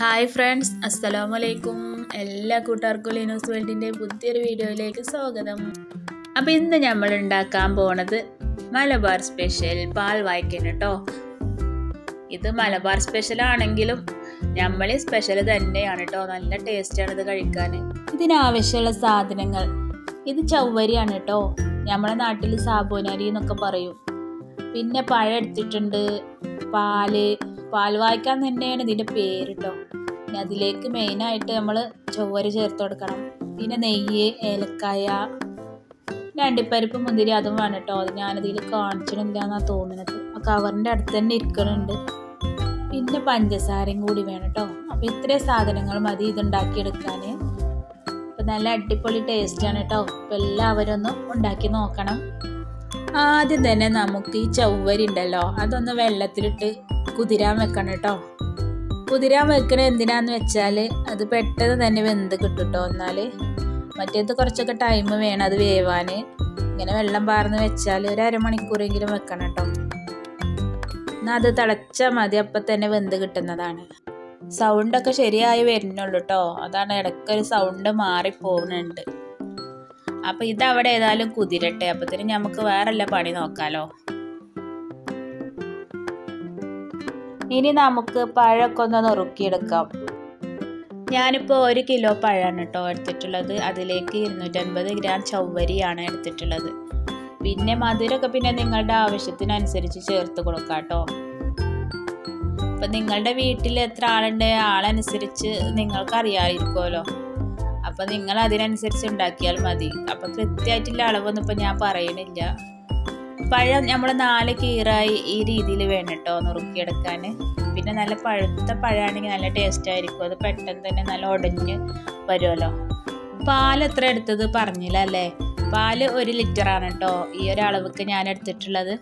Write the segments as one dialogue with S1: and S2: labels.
S1: hi friends അസ്സലാമു അലൈക്കും എല്ലാ കൂട്ടുകാർക്കും ലിനോസ് വേൾഡിൻ്റെ പുതിയൊരു വീഡിയോയിലേക്ക് സ്വാഗതം അപ്പോൾ ഇന്ന് നമ്മൾ ഉണ്ടാക്കാൻ പോണത് മലബാർ സ്പെഷ്യൽ പാൽ വായ്ക്കൻ കേട്ടോ ഇത് മലബാർ സ്പെഷ്യൽ ആണെങ്കിലും നമ്മൾ സ്പെഷ്യൽ തന്നെയാണ് കേട്ടോ നല്ല ടേസ്റ്റാണ് ഇത് കഴിക്കാൻ ഇതിനാവശ്യമുള്ള സാധനങ്ങൾ ഇത് ചവ്വരിയാണ് കേട്ടോ നമ്മളെ നാട്ടിൽ സാബൂനരി എന്നൊക്കെ പറയും പിന്നെ പഴം എടുത്തിട്ടുണ്ട് പാല് പാൽ വായിക്കാൻ തന്നെയാണ് ഇതിൻ്റെ പേര് കേട്ടോ പിന്നെ അതിലേക്ക് മെയിനായിട്ട് നമ്മൾ ചൊവ്വരി ചേർത്ത് കൊടുക്കണം പിന്നെ നെയ്യ് ഏലക്കായ പിന്നെ അണ്ടിപ്പരിപ്പ് മുന്തിരി അതും വേണം കേട്ടോ അത് ഞാനതിൽ കാണിച്ചിട്ടില്ല എന്നാണ് തോന്നുന്നത് ആ കവറിൻ്റെ അടുത്ത് തന്നെ ഇരിക്കുന്നുണ്ട് പിന്നെ പഞ്ചസാരയും കൂടി വേണം കേട്ടോ അപ്പോൾ ഇത്രയും സാധനങ്ങൾ മതി ഇതുണ്ടാക്കിയെടുക്കാൻ അപ്പോൾ നല്ല അടിപൊളി ടേസ്റ്റാണ് കേട്ടോ അപ്പോൾ എല്ലാവരും ഒന്ന് ഉണ്ടാക്കി നോക്കണം ആദ്യം തന്നെ നമുക്ക് ഈ ചവ്വരി ഉണ്ടല്ലോ അതൊന്ന് വെള്ളത്തിലിട്ട് കുതിരാൻ വെക്കണം കേട്ടോ കുതിരാൻ വെക്കണത് എന്തിനാന്ന് വെച്ചാൽ അത് പെട്ടെന്ന് തന്നെ വെന്ത് കിട്ടും കേട്ടോ എന്നാൽ മറ്റേത് കുറച്ചൊക്കെ ടൈം വേണം അത് വേവാൻ ഇങ്ങനെ വെള്ളം പാർന്ന് വെച്ചാൽ ഒരു അരമണിക്കൂറെങ്കിലും വെക്കണം കേട്ടോ എന്നാൽ അത് തിളച്ചാൽ മതി അപ്പം തന്നെ വെന്ത് കിട്ടുന്നതാണ് സൗണ്ടൊക്കെ ശരിയായി വരുന്നുള്ളൂ കേട്ടോ അതാണ് ഇടയ്ക്കൊരു സൗണ്ട് മാറിപ്പോകുന്നുണ്ട് അപ്പം ഇതവിടെ ഏതായാലും കുതിരട്ടെ അപ്പത്തിന് നമുക്ക് വേറെല്ല പണി നോക്കാലോ ഇനി നമുക്ക് പഴമൊക്കെ ഒന്ന് നുറുക്കിയെടുക്കാം ഞാനിപ്പോൾ ഒരു കിലോ പഴമാണ് കേട്ടോ എടുത്തിട്ടുള്ളത് അതിലേക്ക് ഇരുന്നൂറ്റൻപത് ഗ്രാം ചവ്വരിയാണ് എടുത്തിട്ടുള്ളത് പിന്നെ മധുരമൊക്കെ പിന്നെ നിങ്ങളുടെ ആവശ്യത്തിനനുസരിച്ച് ചേർത്ത് കൊടുക്കാം കേട്ടോ അപ്പം നിങ്ങളുടെ വീട്ടിൽ എത്ര ആളുണ്ട് ആളനുസരിച്ച് നിങ്ങൾക്ക് അറിയാമായിരിക്കുമല്ലോ അപ്പം നിങ്ങൾ അതിനനുസരിച്ച് ഉണ്ടാക്കിയാൽ മതി അപ്പം കൃത്യമായിട്ടുള്ള അളവൊന്നും ഇപ്പം ഞാൻ പറയണില്ല പഴം നമ്മൾ നാല് കീറായി ഈ രീതിയിൽ വേണം കേട്ടോ നുറുക്കിയെടുക്കാൻ പിന്നെ നല്ല പഴുത്ത പഴമാണെങ്കിൽ നല്ല ടേസ്റ്റ് ആയിരിക്കും അത് പെട്ടെന്ന് തന്നെ നല്ല ഉടഞ്ഞ് വരുമല്ലോ പാൽ എത്ര എടുത്തത് പറഞ്ഞില്ല അല്ലേ പാല് ഒരു ലിറ്ററാണ് കേട്ടോ ഈ ഒരു അളവുക്ക് ഞാൻ എടുത്തിട്ടുള്ളത്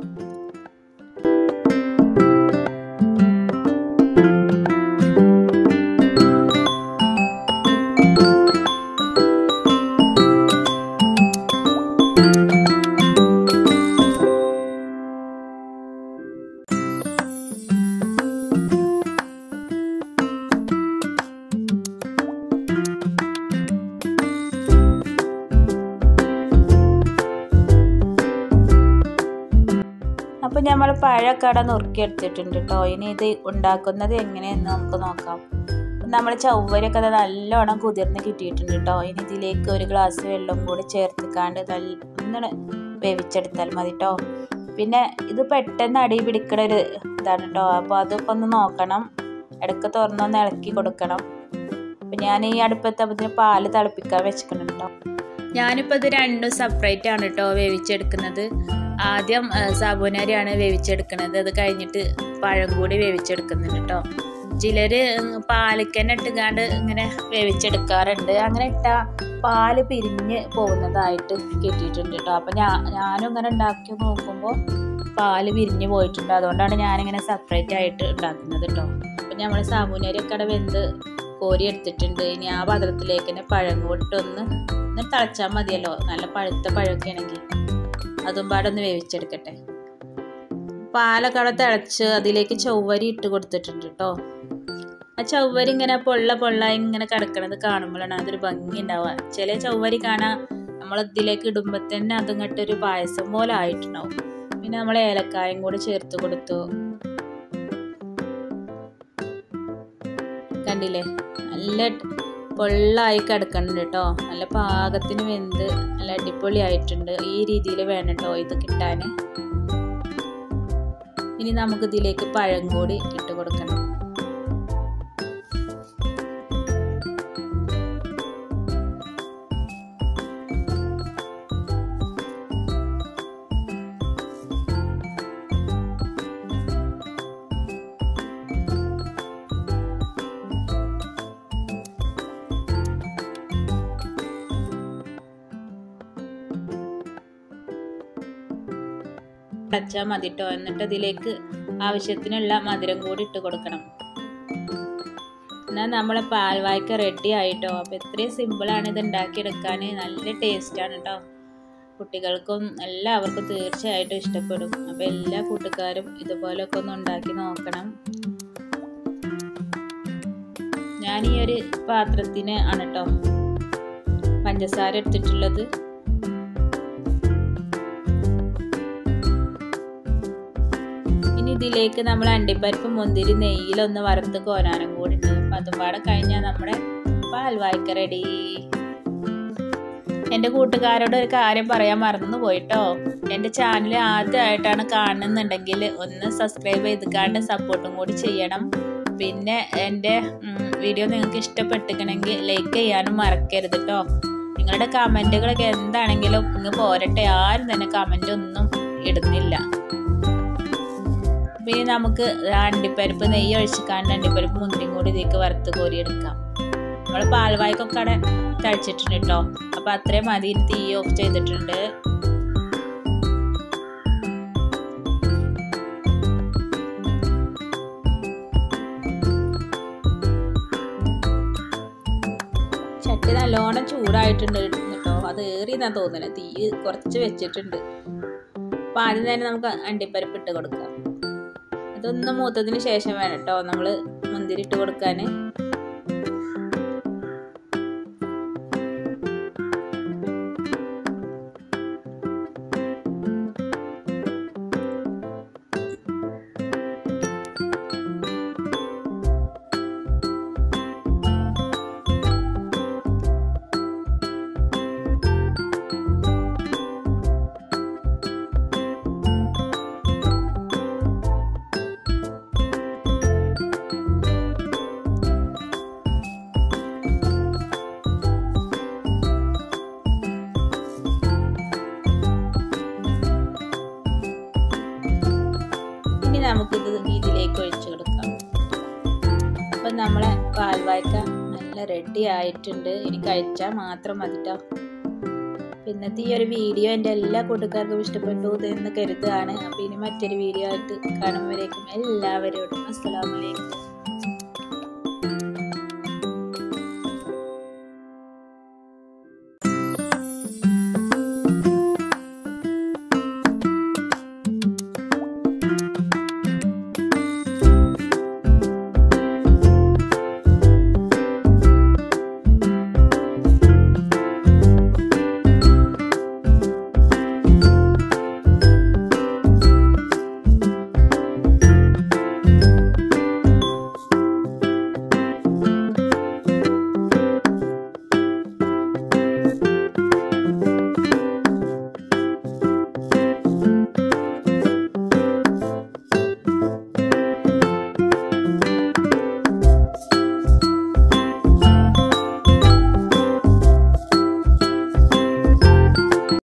S1: അപ്പോൾ നമ്മൾ പഴക്കട നുറുക്കിയെടുത്തിട്ടുണ്ട് കേട്ടോ ഇനി ഇത് ഉണ്ടാക്കുന്നത് എങ്ങനെയെന്ന് നമുക്ക് നോക്കാം നമ്മൾ ചവ്വരൊക്കെ നല്ലോണം കുതിർന്ന് കിട്ടിയിട്ടുണ്ട് കേട്ടോ ഇനി ഇതിലേക്ക് ഒരു ഗ്ലാസ് വെള്ളം കൂടി ചേർത്തിക്കാണ്ട് നല്ല വേവിച്ചെടുത്താൽ മതി കേട്ടോ പിന്നെ ഇത് പെട്ടെന്ന് അടി പിടിക്കണ ഒരു ഇതാണ് കേട്ടോ അപ്പോൾ അതൊക്കെ ഒന്ന് നോക്കണം ഇടയ്ക്ക് തുറന്നൊന്ന് ഇളക്കി കൊടുക്കണം അപ്പം ഞാൻ ഈ അടുപ്പത്തപ്പത്തിന് പാല് തിളപ്പിക്കാൻ വെച്ചിട്ടുണ്ട് കേട്ടോ ഞാനിപ്പോൾ ഇത് രണ്ടും സെപ്പറേറ്റ് ആണ് കേട്ടോ വേവിച്ചെടുക്കുന്നത് ആദ്യം സാബൂനരിയാണ് വേവിച്ചെടുക്കുന്നത് അത് കഴിഞ്ഞിട്ട് പഴം കൂടി വേവിച്ചെടുക്കുന്നുണ്ട് കേട്ടോ ചിലർ പാലിക്കന്നെ ഇട്ടുകാണ്ട് ഇങ്ങനെ വേവിച്ചെടുക്കാറുണ്ട് അങ്ങനെ ഇട്ടാൽ പാല് പിരിഞ്ഞ് പോകുന്നതായിട്ട് കിട്ടിയിട്ടുണ്ട് കേട്ടോ അപ്പം ഞാൻ ഞാനും ഇങ്ങനെ ഉണ്ടാക്കി നോക്കുമ്പോൾ പാല് പിരിഞ്ഞ് പോയിട്ടുണ്ട് അതുകൊണ്ടാണ് ഞാനിങ്ങനെ സെപ്പറേറ്റ് ആയിട്ട് ഉണ്ടാക്കുന്നത് കേട്ടോ അപ്പം നമ്മൾ സാബൂനരിയൊക്കെ അവിടെ വെന്ത് കോരി എടുത്തിട്ടുണ്ട് ഇനി ആ പാത്രത്തിലേക്ക് തന്നെ പഴം കൂട്ടൊന്ന് ഒന്ന് തിളച്ചാൽ മതിയല്ലോ നല്ല പഴുത്ത പഴമൊക്കെ ആണെങ്കിൽ അതും പാടൊന്ന് വേവിച്ചെടുക്കട്ടെ പാലൊക്കെ അവിടെ തിളച്ച് അതിലേക്ക് ചൊവ്വരി ഇട്ട് കൊടുത്തിട്ടുണ്ട് കേട്ടോ ആ ചൊവ്വരി ഇങ്ങനെ പൊള്ള പൊള്ള ഇങ്ങനെ കിടക്കണത് കാണുമ്പോഴാണ് അതൊരു ഭംഗി ഉണ്ടാവുക ചില ചൊവ്വരി കാണാൻ നമ്മൾ ഇതിലേക്ക് ഇടുമ്പോൾ തന്നെ അതിങ്ങോട്ടൊരു പായസം പോലെ ആയിട്ടുണ്ടാവും പിന്നെ നമ്മൾ ഏലക്കായും കൂടി ചേർത്ത് കൊടുത്തു കണ്ടില്ലേ നല്ല പൊള്ളായി കിടക്കുന്നുണ്ട് കേട്ടോ നല്ല പാകത്തിന് വെന്ത് നല്ല അടിപൊളിയായിട്ടുണ്ട് ഈ രീതിയിൽ വേണം കേട്ടോ ഇത് കിട്ടാൻ ഇനി നമുക്ക് ഇതിലേക്ക് പഴം കൂടി ഇട്ട് കൊടുക്കണം അടച്ചാൽ മതി കേട്ടോ എന്നിട്ട് അതിലേക്ക് ആവശ്യത്തിനുള്ള മധുരം കൂടി ഇട്ട് കൊടുക്കണം എന്നാൽ നമ്മളെ പാൽവായ്ക്ക റെഡി ആയിട്ടോ അപ്പോൾ ഇത്രയും സിമ്പിളാണ് ഇത് ഉണ്ടാക്കിയെടുക്കാൻ നല്ല ടേസ്റ്റാണ് കേട്ടോ കുട്ടികൾക്കും എല്ലാവർക്കും തീർച്ചയായിട്ടും ഇഷ്ടപ്പെടും അപ്പോൾ എല്ലാ കൂട്ടുകാരും ഇതുപോലൊക്കെ ഒന്ന് ഉണ്ടാക്കി നോക്കണം ഞാൻ ഈ ഒരു പാത്രത്തിന് ആണ് കേട്ടോ പഞ്ചസാര എടുത്തിട്ടുള്ളത് ഇനി ഇതിലേക്ക് നമ്മൾ അണ്ടിപ്പരിപ്പ് മുന്തിരി നെയ്യിലൊന്ന് വറുത്ത് കോരാനും കൂടി ഉണ്ട് അപ്പം അതും പാടെ കഴിഞ്ഞാൽ നമ്മുടെ പാൽവായ്ക്ക റെഡി എൻ്റെ കൂട്ടുകാരോട് ഒരു കാര്യം പറയാൻ മറന്നു പോയിട്ടോ എൻ്റെ ചാനൽ ആദ്യമായിട്ടാണ് കാണുന്നുണ്ടെങ്കിൽ ഒന്ന് സബ്സ്ക്രൈബ് ചെയ്തിക്കാണ്ട് സപ്പോർട്ടും കൂടി ചെയ്യണം പിന്നെ എൻ്റെ വീഡിയോ നിങ്ങൾക്ക് ഇഷ്ടപ്പെട്ടിക്കണമെങ്കിൽ ലൈക്ക് ചെയ്യാനും മറക്കരുത് കേട്ടോ നിങ്ങളുടെ കമൻറ്റുകളൊക്കെ എന്താണെങ്കിലും ഇങ്ങ് പോരട്ടെ ആരും തന്നെ കമൻ്റ് ഒന്നും ഇടുന്നില്ല പിന്നെ നമുക്ക് അണ്ടിപ്പരിപ്പ് നെയ്യ് ഒഴിച്ചിക്കാണ്ട് അണ്ടിപ്പരിപ്പ് മുന്തിരിയും കൂടി ഇതിലേക്ക് വറുത്ത് കോരിയെടുക്കാം നമ്മൾ പാൽവായ്ക്കൊക്കെ അവിടെ തളിച്ചിട്ടുണ്ട് കേട്ടോ അപ്പോൾ അത്രയും മതി തീ ഓഫ് ചെയ്തിട്ടുണ്ട് ചട്ടി നല്ലോണം ചൂടായിട്ടുണ്ട് കേട്ടോ അത് ഏറിയെന്നാ തോന്നുന്നത് തീ കുറച്ച് വെച്ചിട്ടുണ്ട് അപ്പോൾ ആദ്യം തന്നെ നമുക്ക് അണ്ടിപ്പരിപ്പ് ഇട്ട് കൊടുക്കാം ഇതൊന്ന് മൂത്തതിന് ശേഷം വേണം കേട്ടോ നമ്മൾ മുന്തിരി ഇട്ട് കൊടുക്കാൻ ഇനി നമുക്കിത് ഇതിലേക്ക് ഒഴിച്ചു കൊടുക്കാം അപ്പം നമ്മളെ പാൽവായ്ക്ക നല്ല റെഡി ആയിട്ടുണ്ട് ഇനി കഴിച്ചാൽ മാത്രം മതിട്ടോ ഇന്നത്തെ ഈ ഒരു വീഡിയോ എൻ്റെ എല്ലാ കൂട്ടുകാർക്കും ഇഷ്ടപ്പെട്ടു എന്ന് കരുതുകയാണ് അപ്പോൾ ഇനി മറ്റൊരു വീഡിയോ ആയിട്ട് കാണുമ്പോഴേക്കും എല്ലാവരോടും അസ്സലാമലൈക്കും